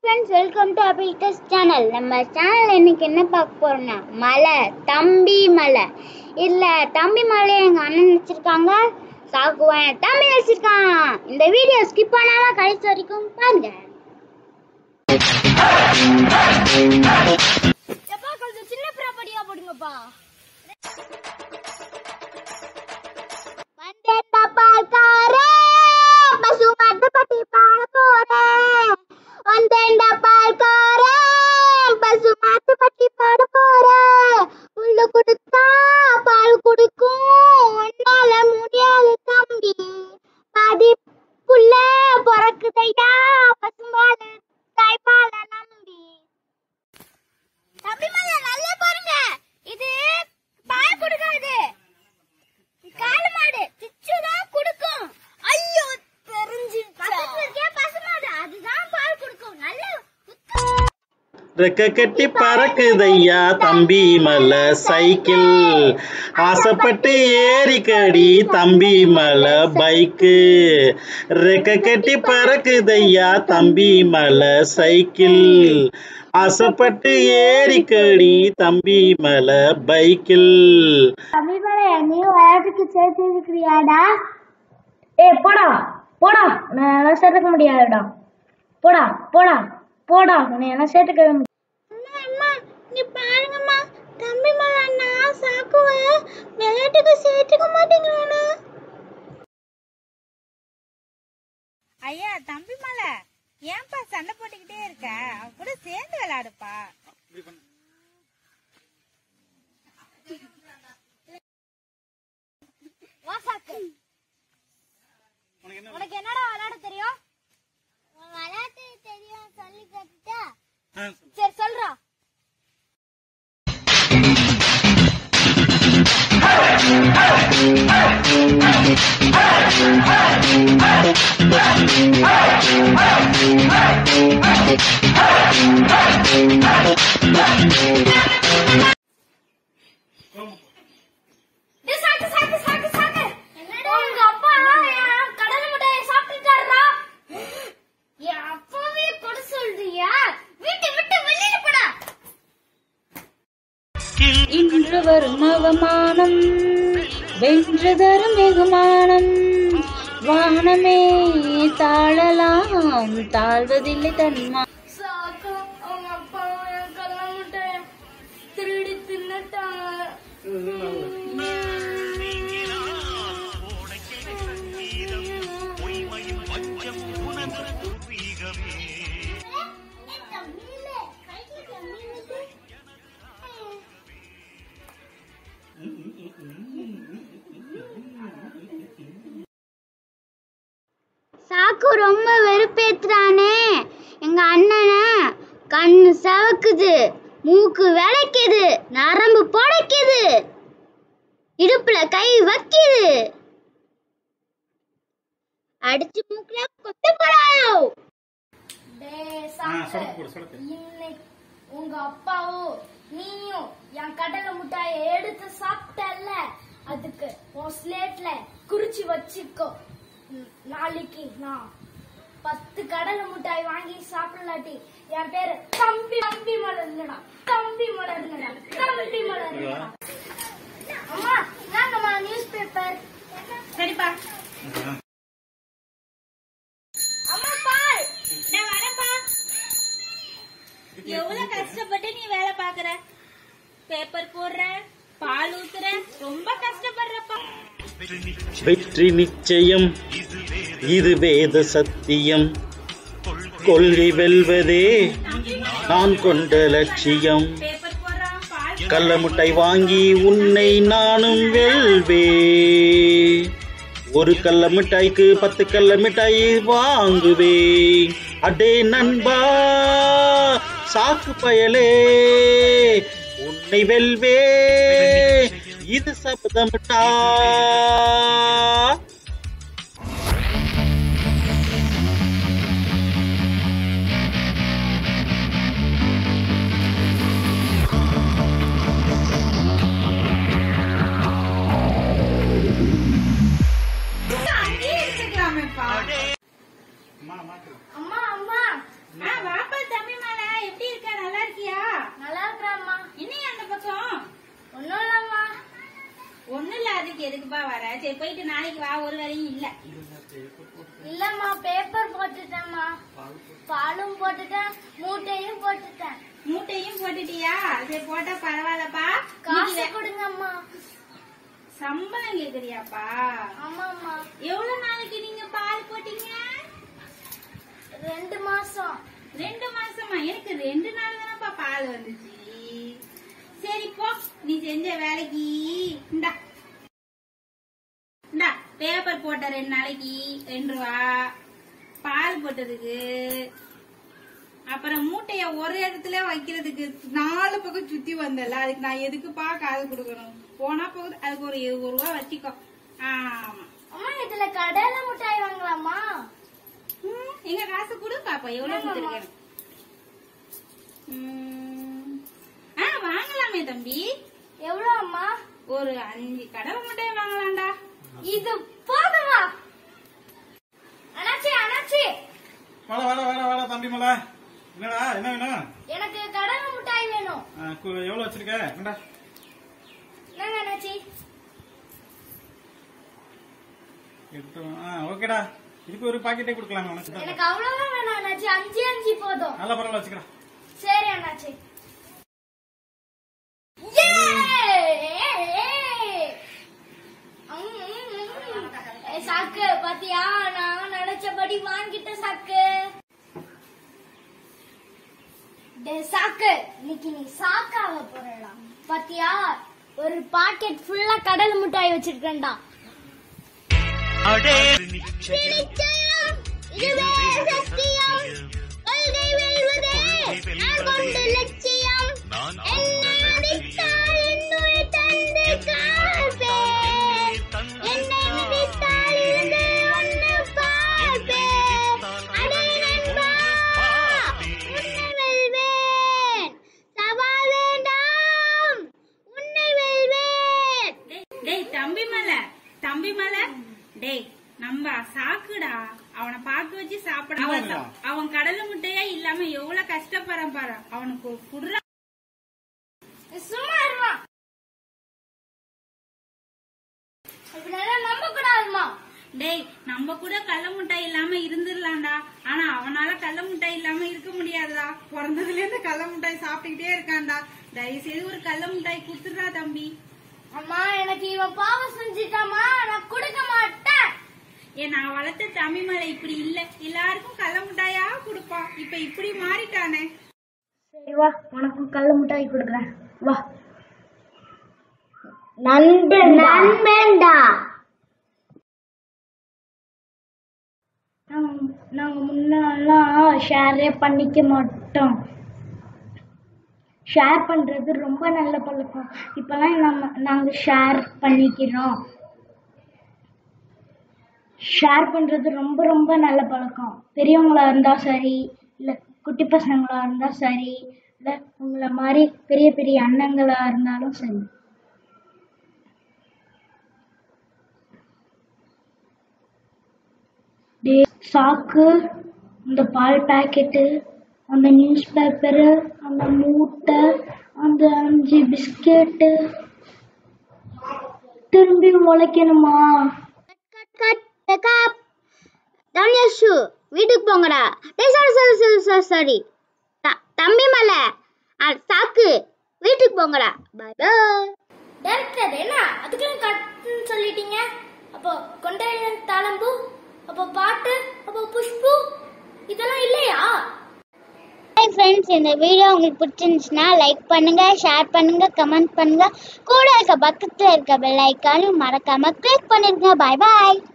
Friends welcome to அபில்டஸ் channel நம்ம channel இன்னைக்கு என்ன பார்க்க போறோம்னா மலை தம்பி மலை இல்ல தம்பி மலை எங்க அண்ணன் வச்சிருக்காங்க சாக்குவேன் தம்பி வச்சிருக்கான் இந்த வீடியோ ஸ்கிப் பண்ணாம கடைசி வரைக்கும் பாருங்க எப்பா கொஞ்சம் சின்ன ப்ராப்பர்ட்டியா போடுங்கப்பா வந்தேன் பாப்பாக்காரே பசு மாட்டு பட்டி பாட போறேன் வந்தேன் பாப்பாக்காரே பசு மாட்டு பட்டி பாட போறேன் புல்லு கொடுத்தா பால் குடிக்கும் உன்னால முடியாது தம்பி பாதி புள்ள பிறக்குதையா பசும்பால் தாய்ப்பால நம்பி தம்பி மேல நல்லா பாருங்க இது பால் கொடுக்காது காளை மாடு சிச்சுதான் கொடுக்கும் ஐயோ தெரிஞ்சிருச்சு பசுமாடு அதுதான் பால் கொடுக்கும் நல்ல ரெக்க கட்டி பறக்குதையா தம்பி மலை சைக்கிள் ஆசைப்பட்டு ஏறிக்கடி தம்பி மலை பைக்கு ரெக்க கட்டி பறக்குதையா தம்பி மலை சைக்கிள் ஆசைப்பட்டு ஏறிக்கடி தம்பி மலை பைக்கிள் தம்பி மேல நீ விளையாட்டுக்கு சேர்த்து இருக்கிறியாடா ஏய் போடா போடா நான் எல்லாம் சேர்த்துக்க முடியாதுடா போடா போடா போடா உன்னை எல்லாம் சேர்த்துக்கவே முடியாது அம்மா அம்மா நீ பாருங்கம்மா தம்பி மேல நான் சாக்குவேன் விளையாட்டுக்கு சேர்த்துக்க மாட்டேங்கிறானா ஐயா தம்பி மலை ஏன்பா சண்டை போட்டுக்கிட்டே இருக்க அவ கூட சேர்ந்து விளையாடுப்பா வா சாக்கு உனக்கு என்னடா விளையாட தெரியும் விளையாட்டு தெரியும் சொல்லி கத்துட்டா சரி சொல்றா டேய் சாக்கு சாக்கு சாக்கு சாக்கு உங்க அப்பா என் கடலை மிட்டாயை சாப்பிட்டுட்டாருடா என் அப்பாவே கொடு சொல்றியா வீட்டை விட்டு வெளியில போடா இன்று வரும் அவமானம் வென்று தரும் வெகுமானம் வானமே தாழலாம் தாழ்வதில்லை தன்மா சாக்கு அவங்க அப்பா என் கடலை மிட்டாயை திருடி தின்னுட்டாங்க சாக்கு ரொம்ப வெறுப்பேத்துறானே எங்க அண்ணனை கண்ணு சவக்குது மூக்கு விளைக்குது நரம்பு புடைக்குது இடுப்புல கை வைக்குது அடிச்சு மூக்குல கொத்த போறாயோ இன்னைக்கு உங்க அப்பாவும் நீயும் என் கடலை முட்டாயை எடுத்து சாப்பிட்டல்ல அதுக்கு உன் ஸ்லேட்ல குறிச்சு வச்சுக்கோ ம், நாளைக்கு நான் பத்து கடலை முட்டாய் வாங்கி சாப்பிடலாட்டி என் பேரு தம்பி தம்பி மலர்ந்தடா தம்பி மலர்ந்தடா தம்பி மலர்ந்தடா அம்மா நாங்கம்மா நியூஸ் பேப்பர் சரிப்பா அம்மா பால் நான் வரேன்ப்பா எவ்வளவு கஷ்டப்பட்டு நீ வேலை பாக்குற பேப்பர் போடுற பால் ஊத்துற ரொம்ப கஷ்டப்படுறப்பா வெற்றி நிச்சயம் இது வேத சத்தியம் கொள்கை வெல்வதே நான் கொண்ட லட்சியம் பேப்பர் போடுறான் பால் கள்ள முட்டை வாங்கி உன்னை நானும் வெல்வே ஒரு கள்ள மிட்டாய்க்கு பத்து கள்ள மிட்டாய் வாங்குவே அடே நண்பா சாக்கு பயலே உன்னை வெல்வே இது சபதமிட்டா அங்கேயே எடுத்துக்கலாமேப்பா அம்மா அம்மா ஆ, வாப்பா தம்பி இன்னைக்கு எதுக்குப்பா வர சரி போயிட்டு நாளைக்கு வா ஒரு வேலையும் இல்ல இல்லம்மா பேப்பர் போட்டுட்டேம்மா பாலும் போட்டுட்டேன் மூட்டையும் போட்டுட்டேன் மூட்டையும் போட்டுட்டியா சரி போட்டா பரவாயில்லப்பா காசு இன்னைக்கு கொடுங்கம்மா சம்பளம் கேக்குறியாப்பா ஆமாம்மா எவ்வளவு நாளைக்கு நீங்க பால் போட்டீங்க ரெண்டு மாசம் ரெண்டு மாசமா எனக்கு ரெண்டு நாள் தானப்பா பால் வந்துச்சு சரி போ நீ செஞ்ச வேலைக்கு இந்தா இந்தா பேப்பர் போட்ட ரெண்டு நாளைக்கு ரெண்டு ரூபா பால் போட்டதுக்கு அப்புறம் மூட்டைய ஒரு இடத்துல வைக்கிறதுக்கு நாலு பக்கம் சுத்தி வந்தல அதுக்கு நான் எதுக்குப்பா காசு கொடுக்கணும் போனா போகுது அதுக்கு ஒரு இருபது ரூபா வச்சுக்கோ ஆமா அம்மா இதுல கடலை மிட்டாய் வாங்கலாமா ம், எங்க காசு கொடு பாப்பா எவ்வளவு கொடுத்துருக்கேன் ம். ஆ வாங்கலாமே தம்பி எவ்வளவு அம்மா ஒரு அஞ்சு கடலை மிட்டாய் வாங்கலாம்டா இது போதுமா அண்ணாச்சி அண்ணாச்சி வாடா வாடா வாடா வாடா தம்பி மலை என்னடா என்ன வேணும் எனக்கு கடலை மிட்டாய் வேணும் ஆ, கு- எவ்வளவு வச்சிருக்க என்னடா என்னங்க அண்ணாச்சி எட்டு ஆ ஓகேடா இதுக்கு ஒரு பாக்கெட்டே கொடுக்கலாம் உனக்கு எனக்கு அவ்வளவுதான் வேணாம் அண்ணாச்சி அஞ்சு அஞ்சு போதும் நல்ல பரவாயில்ல வச்சுக்கிறேன் சரி அண்ணாச்சி சாக்கு பாத்தியா நான் நினைச்சபடி வாங்கிட்ட சாக்கு டேய் சாக்கு இன்னைக்கு நீ சாக்காக போறடா பாத்தியா ஒரு பாக்கெட் ஃபுல்லா கடல் மிட்டாய் வச்சிருக்கேன்டா நிச்சயம் இதுவே சத்தியம் கொள்கை வெல்வதே நான் கொண்ட லட்சியம் என்னை முடித்தால் என்னுள் தந்து காப்பேன் என்னை மிதித்தால் இருந்து ஒன்று பார்ப்பேன் அடே நண்பா உன்னை வெல்வேன் சவால் வேண்டாம் உன்னை வெல்வேன் டேய், டேய் தம்பி மலை தம்பி மலை டேய் நம்ம சாக்குடா அவனை பார்க்க வச்சு சாப்பிட அவன் சா- அவன் கடலை முட்டையா இல்லாம எவ்வளவு கஷ்டப்படுறான் பாரு அவனுக்கு குடுற சும்மா இருமா இப்படியெல்லாம் நம்ப கூடாதுமா டேய் நம்ம கூட கள்ள முட்டாய் இல்லாம இருந்துடலாம்டா ஆனா அவனால கள்ள முட்டாய் இல்லாம இருக்க முடியாதுடா பிறந்ததுல இருந்து கள்ள முட்டாய் சாப்பிட்டுக்கிட்டே இருக்கான்டா தயவு செய்து ஒரு கள்ள முட்டாய் குடுத்துடுறா தம்பி அம்மா எனக்கு இவன் பாவம் செஞ்சிட்டாமா நான் கொடுக்க மாட்டேன் ஏன் நான் வளர்த்த தம்பி மலை இப்படி இல்ல எல்லாருக்கும் கள்ள முட்டாயா கொடுப்பான் இப்ப இப்படி மாறிட்டானே சரி வா உனக்கும் கள்ள மிட்டாய் கொடுக்குறேன் வா நண்பன் நண்பன்டா நாங்க முன்னெல்லாம் ஷேரே பண்ணிக்க மாட்டோம் ஷேர் பண்றது ரொம்ப நல்ல பழக்கம் இப்பெல்லாம் நம்ம நாங்க ஷேர் பண்ணிக்கிறோம் ஷேர் பண்றது ரொம்ப ரொம்ப நல்ல பழக்கம் பெரியவங்களா இருந்தா சரி இல்ல குட்டி பசங்களா இருந்தா சரி இல்ல உங்களை மாதிரி பெரிய பெரிய அண்ணங்களா இருந்தாலும் சரி டேய், சாக்கு அந்த பால் பாக்கெட்டு அந்த நியூஸ் பேப்பரு அந்த மூட்டை அந்த அஞ்சு பிஸ்கெட்டு திரும்பி உழைக்கணுமா தம்யஷு வீட்டுக்கு போங்கடா டேய் sorry sorry sorry sorry sorry தம்பி மலை சாக்கு வீட்டுக்கு போங்கடா பாய் பாய் டைரக்டர் என்ன அதுக்கெல்லாம் கட்டுன்னு சொல்லிட்டீங்க அப்போ கொண்டையன் தாளம்பூ அப்போ பாட்டு அப்போ புஷ்பு இதெல்லாம் இல்லையா ஹாய் ஃப்ரெண்ட்ஸ் இந்த வீடியோ உங்களுக்கு பிடிச்சிருந்துச்சுன்னா லைக் பண்ணுங்க ஷேர் பண்ணுங்க கமெண்ட் பண்ணுங்க கூட இருக்க பக்கத்தில் இருக்க பெல் ஐக்கானையும் மறக்காம கிளிக் பண்ணிருங்க பாய் பாய்